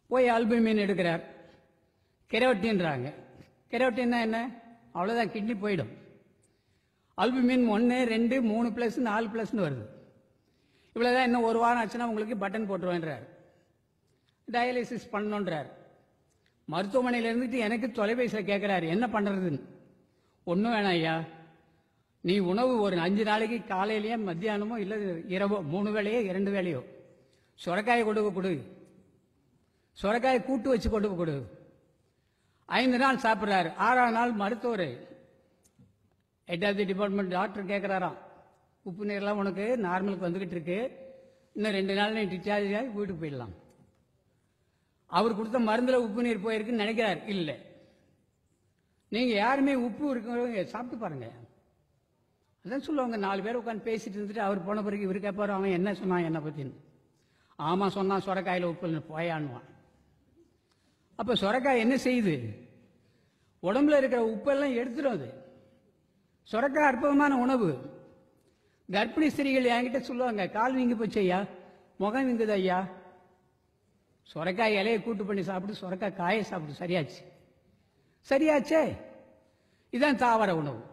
போய் அல்புமின் எடுக்கிறார் கெரோட்டின்றாங்க கெரோட்டின்னா என்ன அவ்வளோதான் கிட்னி போயிடும் அல்புமின் ஒன்று ரெண்டு மூணு ப்ளஸ் நாலு ப்ளஸ்னு வருது இவ்வளோதான் இன்னும் ஒரு வாரம் ஆச்சுன்னா உங்களுக்கு பட்டன் போட்டுருவேன்றார் டயாலிசிஸ் பண்ணணுன்றார் மருத்துவமனையில் இருந்துட்டு எனக்கு தொலைபேசியில் கேட்குறாரு என்ன பண்ணுறதுன்னு ஒன்றும் வேணாம் ஐயா நீ உணவு ஒரு அஞ்சு நாளைக்கு காலையிலயே மத்தியானமோ இல்லை இரவோ மூணு வேளையோ இரண்டு வேளையோ சுரக்காயை கொடுக்க கொடு சுரக்காயை கூட்டு வச்சு கொண்டு போய் கொடு ஐந்து நாள் சாப்பிட்றாரு ஆறாம் நாள் மருத்துவர் head of the department doctor கேட்குறாராம் உப்பு நீர்லாம் உனக்கு நார்மலுக்கு வந்துகிட்டு இருக்கு இன்னும் ரெண்டு நாள் நீ டிஸ்சார்ஜ் ஆகி வீட்டுக்கு போயிடலாம் அவர் கொடுத்த மருந்துல உப்பு நீர் போயிருக்குன்னு நினைக்கிறார் இல்லை நீங்க யாருமே உப்பு இருக்கிறவங்க சாப்பிட்டு பாருங்க அதான் சொல்லுவாங்க நாலு பேர் உட்காந்து பேசிட்டு இருந்துட்டு அவர் போன பிறகு இவர் கேட்பாரு அவன் என்ன சொன்னான் என்ன பத்தின்னு ஆமா சொன்னான் சொரக்காயில உப்பு இல்லை, போயான்னுவான் அப்ப சொரக்காய் என்ன செய்யுது உடம்புல இருக்கிற உப்பெல்லாம் எடுத்துடும் அது சொரக்காய் அற்புதமான உணவு கர்ப்பிணி ஸ்திரீகள் என்கிட்ட சொல்லுவாங்க கால் வீங்கி போச்சு ஐயா முகம் வீங்குது ஐயா சொரக்காய் இலையை கூட்டு பண்ணி சாப்பிட்டு சொரக்காய் காயை சாப்பிட்டு சரியாச்சு சரியாச்சே இதான் தாவர உணவு